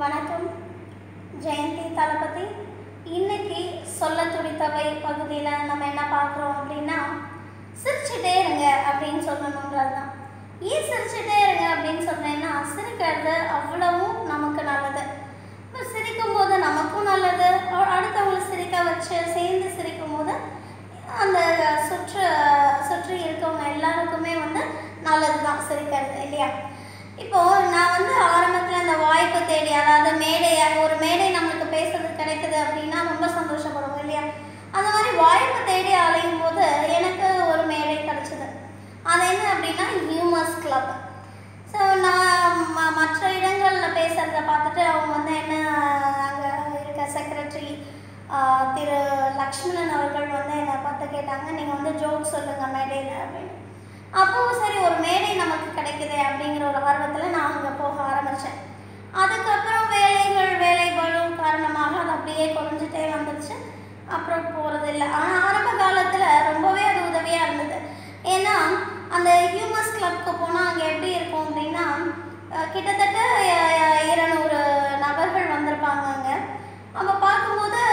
வணக்கம் ஜெயந்தி தளபதி இன்னைக்கு சொல்ல துடித்தவை பகுதியில் நம்ம என்ன பார்க்குறோம் அப்படின்னா சிரிச்சுட்டே இருங்க அப்படின்னு சொல்லணுன்றது தான் ஏன் சிரிச்சுட்டே இருங்க அப்படின்னு சொன்னேன்னா சிரிக்கிறது அவ்வளவும் நமக்கு நல்லது இப்போ சிரிக்கும் போது நமக்கும் நல்லது அ- அடுத்தவங்களை சிரிக்க வச்சு சேர்ந்து சிரிக்கும் போது அந்த சுற்று சுற்றி இருக்கவங்க எல்லாருக்குமே வந்து நல்லது தான் சிரிக்கிறது இல்லையா இப்போ நான் வந்து ஆரம்பத்தில் அந்த வாய்ப்பு தேடி அதாவது மேடை ஒரு மேடை நம்மளுக்கு பேசுறது கிடைக்குது அப்படின்னா ரொம்ப சந்தோஷப்படுவோம் இல்லையா அந்த மாதிரி வாய்ப்பு தேடி அலையும் போது எனக்கு ஒரு மேடை கிடைச்சது அது என்ன அப்படின்னா ஹியூமர்ஸ் கிளப் ஸோ நான் ம- மற்ற இடங்களில் பேசுகிறத பார்த்துட்டு அவங்க வந்து என்ன அங்கே இருக்க செக்ரட்டரி திரு லக்ஷ்மணன் அவர்கள் வந்து என்னை பார்த்து கேட்டாங்க நீங்கள் வந்து ஜோக் சொல்லுங்கள் மேடையில் அப்படின்னு அப்போது சரி ஒரு மேடை நமக்கு கிடைக்குதே அப்படிங்கிற ஒரு ஆர்வத்தில் நான் அங்கே போக ஆரம்பித்தேன் அதுக்கப்புறம் வேலைகள் வேலை பளு காரணமாக அது அப்படியே குறைஞ்சிட்டே வந்துடுச்சு அப்புறம் போகிறதில்ல ஆனால் ஆரம்ப காலத்தில் ரொம்பவே அது உதவியாக இருந்தது ஏன்னா அந்த ஹியூமஸ் கிளப்க்கு போனால் அங்கே எப்படி இருக்கும் அப்படின்னா அஹ், கிட்டத்தட்ட அஹ், இருநூறு நபர்கள் வந்திருப்பாங்க அங்கே அப்போ பார்க்கும்போது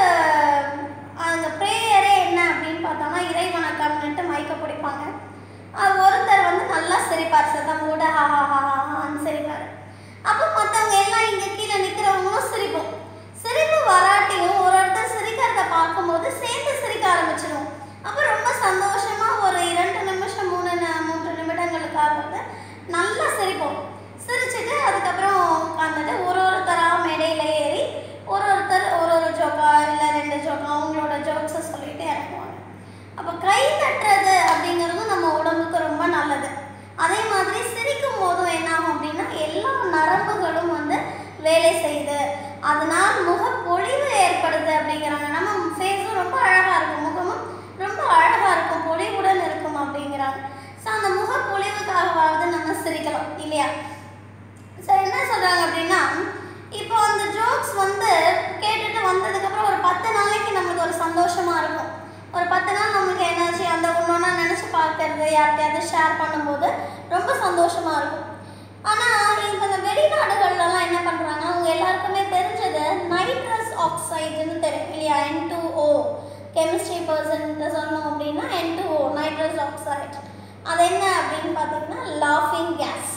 அந்த ப்ரேயரே என்ன அப்படின்னு பார்த்தோம்னா இறை வணக்கம்னுட்டு மைக்க பிடிப்பாங்க அது ஒருத்தர் வந்து நல்லா சிரிப்பார் சத்தம் கூட ஹா ஹா ஹா ஹா ஹான்னு சிரிப்பார் அப்போ மற்றவங்க எல்லாம் இங்கே கீழே நிற்கிறவங்களும் சிரிப்போம் சிரிப்பு வராட்டியும் ஒரு ஒருத்தர் சிரிக்கிறத பார்க்கும்போது சேர்ந்து சிரிக்க ஆரம்பிச்சிடும் அப்போ ரொம்ப சந்தோஷமா ஒரு இரண்டு நிமிஷம் மூணு ந- மூன்று நிமிடங்களுக்காக வந்து நல்லா சிரிப்போம் சிரிச்சுட்டு அதுக்கப்புறம் உட்காந்துட்டு ஒரு ஒருத்தராக மேடையில் ஏறி ஒரு ஒருத்தர் ஒரு ஒரு ஜோக்கா இல்லை ரெண்டு ஜோக்கா அவங்களோட ஜோக்ஸை சொல்லிட்டு இறங்குவாங்க அப்போ கை தட்டுறது அப்படிங்கிறதும் நம்ம உடம்புக்கு ரொம்ப நல்லது அதே மாதிரி சிரிக்கும் போதும் என்ன ஆகும் அப்படின்னா எல்லா நரம்புகளும் வந்து வேலை செய்யுது அதனால் முகப்பொழிவு ஏற்படுது அப்படிங்கிறாங்க நம்ம ஃபேஸும் ரொம்ப அழகாக இருக்கும் முகமும் ரொம்ப அழகாக இருக்கும் பொலிவுடன் இருக்கும் அப்படிங்கிறாங்க ஸோ அந்த முகப்பொழிவுக்காகவாவது நம்ம சிரிக்கலாம் இல்லையா ஸோ என்ன சொல்கிறாங்க அப்படின்னா இப்போ அந்த ஜோக்ஸ் வந்து கேட்டுட்டு வந்ததுக்கப்புறம் ஒரு பத்து நாளைக்கு நம்மளுக்கு ஒரு சந்தோஷமாக இருக்கும் ஒரு பத்து நாள் நம்மளுக்கு என்னாச்சு அந்த ஒன்று ஒன்றா நினச்சி பார்க்கறது யார்கிட்டயாவது ஷேர் பண்ணும்போது ரொம்ப சந்தோஷமாக இருக்கும் ஆனால் இப்போ இந்த வெளிநாடுகள்லாம் என்ன பண்ணுறாங்க அவங்க எல்லாருக்குமே தெரிஞ்சது நைட்ரஸ் ஆக்சைடுன்னு தெரியும் இல்லையா என் டூ ஓ கெமிஸ்ட்ரி பர்சன் சொல்லணும் அப்படின்னா என் டூ ஓ நைட்ரஸ் ஆக்சைடு அது என்ன அப்படின்னு பார்த்தீங்கன்னா லாஃபிங் கேஸ்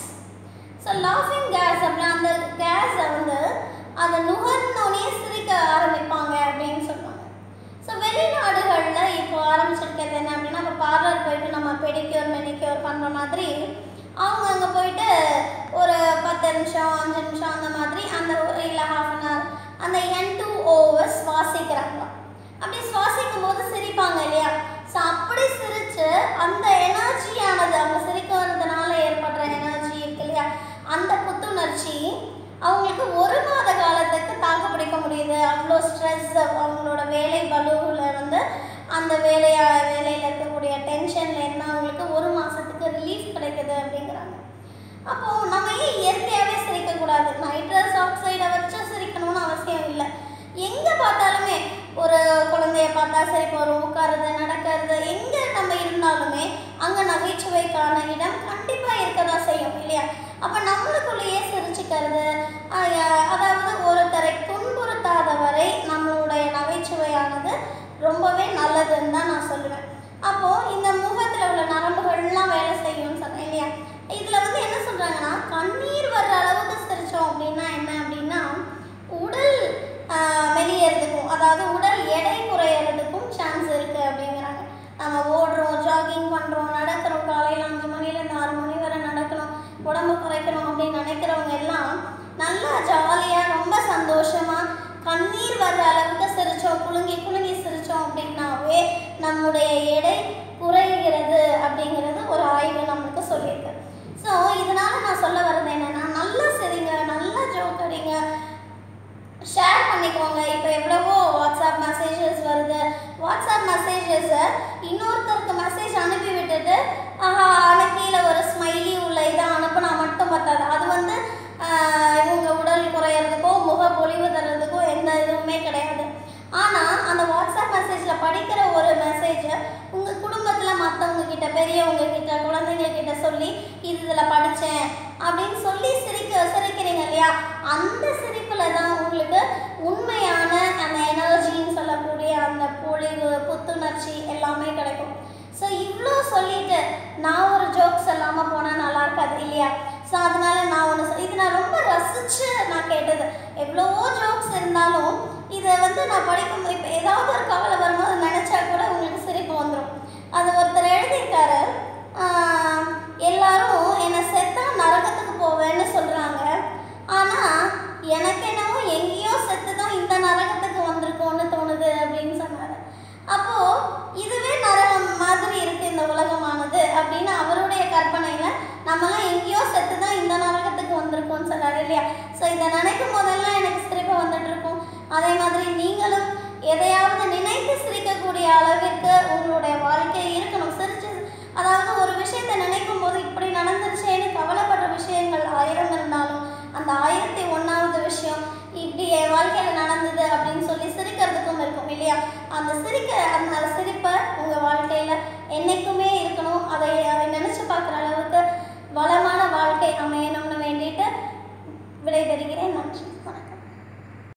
ஸோ லாஃபிங் கேஸ் அப்படின்னா அந்த கேஸை வந்து அதை நுகர்ந்தோடனே சிரிக்க ஆரம்பிப்பாங்க அப்படின்னு சொல்லுவாங்க ஸோ வெளிநாடுகளில் இப்போ ஆரம்பிச்சிருக்கிறது என்ன அப்படின்னா இப்போ பார்லர் போயிட்டு நம்ம பெடிக்யூர் மெனிக்யூர் பண்ணுற மாதிரி அவங்க அங்கே போயிட்டு ஒரு பத்து நிமிஷம் அஞ்சு நிமிஷம் அந்த மாதிரி அந்த ஒரு இல்லை ஹாஃப் அன் ஹவர் அந்த என் டூ ஓவை சுவாசிக்கிறாங்களாம் அப்படி சுவாசிக்கும் போது சிரிப்பாங்க இல்லையா ஸோ அப்படி சிரித்து அந்த எனர்ஜியானது அவங்க சிரிக்கிறதுனால ஏற்படுற எனர்ஜி இருக்கு இல்லையா அந்த புத்துணர்ச்சி அவங்களுக்கு ஒரு மாத காலத்துக்கு தாக்கு பிடிக்க முடியுது அவ்வளோ ஸ்ட்ரெஸ் அவங்களோட வேலை பலுவில் வந்து அந்த வேலையா வேலையில் இருக்கக்கூடிய டென்ஷனில் என்ன அவங்களுக்கு ஒரு மாதத்துக்கு ரிலீஃப் கிடைக்குது அப்படிங்கிறாங்க அப்போது நம்ம ஏன் இயற்கையாகவே சிரிக்கக்கூடாது நைட்ரஸ் ஆக்சைடை வச்சு சிரிக்கணும்னு அவசியம் இல்லை எங்கே பார்த்தாலுமே ஒரு குழந்தைய பார்த்தா சிரிப்பு வரும் உட்காருது நடக்கிறது எங்கே நம்ம இருந்தாலுமே அங்கே நகைச்சுவைக்கான இடம் கண்டிப்பாக இருக்க தான் செய்யும் இல்லையா அப்போ நம்மளுக்குள்ளேயே சிரிச்சுக்கிறது அஹ் அதாவது ஒருத்தரை துன்புறுத்தாத வரை நம்மளுடைய நகைச்சுவையானது ரொம்பவே நல்லதுன்னு தான் நான் சொல்லுவேன் அப்போது இந்த முகத்தில் உள்ள நரம்புகள்லாம் வேலை செய்யும்னு சொன்னேன் இல்லையா இதில் வந்து என்ன சொல்கிறாங்கன்னா கண்ணீர் வர்ற அளவுக்கு சிரித்தோம் அப்படின்னா என்ன அப்படின்னா உடல் ஆஹ், மெலியறதுக்கும் அதாவது உடல் எடை குறையறதுக்கும் சான்ஸ் இருக்குது அப்படிங்கிறாங்க நம்ம ஓடுறோம் ஜாகிங் பண்ணுறோம் நடக்கிறோம் காலையில் அஞ்சு மணிலேருந்து ஆறு மணி வரை நடக்கணும் உடம்பு குறைக்கணும் அப்படின்னு நினைக்கிறவங்க எல்லாம் நல்லா ஜாலியாக ரொம்ப சந்தோஷமாக கண்ணீர் வர்ற அளவுக்கு சிரித்தோம் குலுங்கி குலுங்கி சிரித்தோம் அப்படின்னாவே நம்முடைய எடை குறைகிறது அப்படிங்கிறது ஒரு ஆய்வு நம்மளுக்கு சொல்லியிருக்கு ஸோ இதனால் நான் சொல்ல வர்றது என்னென்னா நல்லா சிரிங்க நல்லா ஜோக் அடிங்க ஷேர் பண்ணிக்கோங்க இப்போ எவ்வளவோ வாட்ஸ்அப் மெசேஜஸ் வருது வாட்ஸ்அப் மெசேஜஸை இன்னொருத்தருக்கு மெசேஜ் அனுப்பி விட்டுட்டு ஆஹா ஆனால் கீழே ஒரு ஸ்மைலி உள்ள இதை அனுப்புனா மட்டும் பத்தாது அது வந்து ஆஹ், இவங்க உடல் குறையிறதுக்கோ முக பொலிவு தர்றதுக்கோ எந்த இதுவுமே கிடையாது ஆனால் அந்த வாட்ஸ்அப் மெசேஜில் படிக்கிற ஒரு மெசேஜை உங்கள் குடும்பத்தில் மற்றவங்க கிட்ட பெரியவங்க கிட்ட குழந்தைங்க கிட்ட சொல்லி இது இதில் படித்தேன் அப்படின்னு சொல்லி சிரிக்க சிரிக்கிறீங்க இல்லையா இல்லையா அந்த சிரிப்பில் தான் உங்களுக்கு உண்மையான அந்த எனர்ஜின்னு சொல்லக்கூடிய அந்த பொழிவு புத்துணர்ச்சி எல்லாமே கிடைக்கும் ஸோ இவ்வளோ சொல்லிட்டு நான் ஒரு ஜோக்ஸ் இல்லாமல் போனால் நல்லா இருக்காது இல்லையா ஸோ அதனால நான் ஒன்று இது நான் ரொம்ப ரசித்து நான் கேட்டது எவ்வளவோ ஜோக்ஸ் இருந்தாலும் இதை வந்து நான் படிக்கும் இப்போ ஏதாவது ஒரு கவலை வரும்போது நினச்சா கூட உங்களுக்கு சிரிப்பு வந்துடும் அது ஒருத்தர் எழுதியிருக்காரு ஆஹ், எல்லாரும் என்னை செத்தா நரகத்துக்கு போவேன்னு சொல்கிறாங்க ஆனால் எனக்கு என்னவோ எங்கேயோ செத்து தான் இந்த நரகத்துக்கு வந்திருக்கோன்னு தோணுது அப்படின்னு சொன்னார் அப்போது இதுவே நரகம் மாதிரி இருக்கு இந்த உலகமானது அப்படின்னு அவருடைய கற்பனையில் நம்மலாம் எங்கேயோ செத்து தான் இந்த நரகத்துக்கு வந்திருக்கோம்னு சொன்னார் இல்லையா ஸோ இதை நினைக்கும் போதெல்லாம் எனக்கு சிரிப்பு வந்துட்டு இருக்கும் அதே மாதிரி நீங்களும் எதையாவது நினைத்து சிரிக்கக்கூடிய அளவிற்கு உங்களுடைய வாழ்க்கை இருக்கணும் சிரிச்சு அதாவது ஒரு விஷயத்தை நினைக்கும் போது இப்படி நடந்துருச்சேன்னு கவலைப்படுற விஷயங்கள் ஆயிரம் இருந்தாலும் அந்த ஆயிரத்தி ஒன்றாவது விஷயம் இப்படி என் வாழ்க்கையில் நடந்தது அப்படின்னு சொல்லி சிரிக்கிறதுக்கும் இருக்கும் இல்லையா அந்த சிரிக்க அந்த